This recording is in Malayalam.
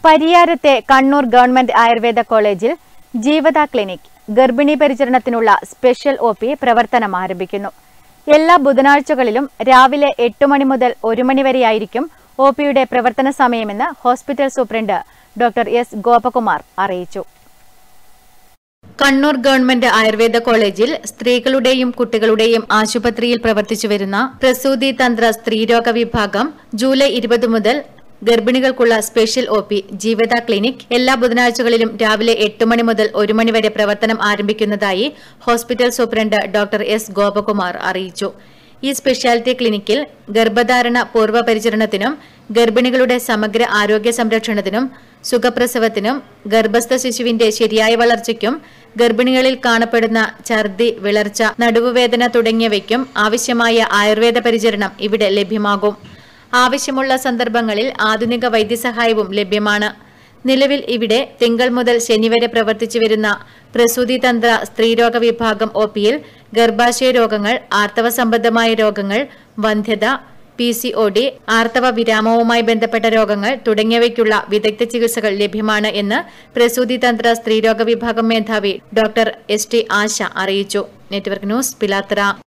പരിയാരത്തെ കണ്ണൂർ ഗവൺമെന്റ് ആയുർവേദ കോളേജിൽ ജീവത ക്ലിനിക് ഗർഭിണി പരിചരണത്തിനുള്ള സ്പെഷ്യൽ ഒ പി പ്രവർത്തനം ആരംഭിക്കുന്നു എല്ലാ ബുധനാഴ്ചകളിലും രാവിലെ എട്ട് മണി മുതൽ ഒരു മണി വരെയായിരിക്കും ഒ പിയുടെ പ്രവർത്തന സമയമെന്ന് hospital superintendent doctor S Gopakumar അറിയിച്ചു കണ്ണൂർ ഗവൺമെന്റ് ആയുർവേദ കോളേജിൽ സ്ത്രീകളുടെയും കുട്ടികളുടെയും ആശുപത്രിയിൽ പ്രവർത്തിച്ചു വരുന്ന പ്രസൂതി തന്ത്ര സ്ത്രീരോഗ വിഭാഗം ജൂലൈ ഇരുപത് മുതൽ ഗർഭിണികൾക്കുള്ള special O P Jeevatha clinic എല്ലാ ബുധനാഴ്ചകളിലും രാവിലെ എട്ട് മണി മുതൽ ഒരു മണി വരെ പ്രവർത്തനം ആരംഭിക്കുന്നതായി hospital superintendent doctor S Gopakumar അറിയിച്ചു ഈ സ്പെഷ്യാലിറ്റി ക്ലിനിക്കിൽ ഗർഭധാരണ പൂർവ്വ പരിചരണത്തിനും ഗർഭിണികളുടെ സമഗ്ര ആരോഗ്യ സംരക്ഷണത്തിനും സുഖപ്രസവത്തിനും ഗർഭസ്ഥ ശിശുവിന്റെ ശരിയായ വളർച്ചയ്ക്കും ഗർഭിണികളിൽ കാണപ്പെടുന്ന ഛർദി വിളർച്ച നടുവുവേദന തുടങ്ങിയവയ്ക്കും ആവശ്യമായ ആയുർവേദ പരിചരണം ഇവിടെ ലഭ്യമാകും ആവശ്യമുള്ള സന്ദർഭങ്ങളിൽ ആധുനിക വൈദ്യസഹായവും ലഭ്യമാണ് നിലവിൽ ഇവിടെ തിങ്കൾ മുതൽ ശനി വരെ പ്രവർത്തിച്ചു വരുന്ന പ്രസൂതി തന്ത്ര സ്ത്രീരോഗ വിഭാഗം ഒ പിയിൽ ഗർഭാശയ രോഗങ്ങൾ ആർത്തവ സംബന്ധമായ രോഗങ്ങൾ വന്ധ്യത പി സി ഒ ഡി ആർത്തവ വിരാമവുമായി ബന്ധപ്പെട്ട രോഗങ്ങൾ തുടങ്ങിയവയ്ക്കുള്ള വിദഗ്ധ ചികിത്സകൾ ലഭ്യമാണ് എന്ന് പ്രസൂതി തന്ത്ര സ്ത്രീരോഗ വിഭാഗം മേധാവി ഡോക്ടർ എസ് ടി ആശ അറിയിച്ചു നെറ്റ്വർക്ക് ന്യൂസ് പിലാത്തറ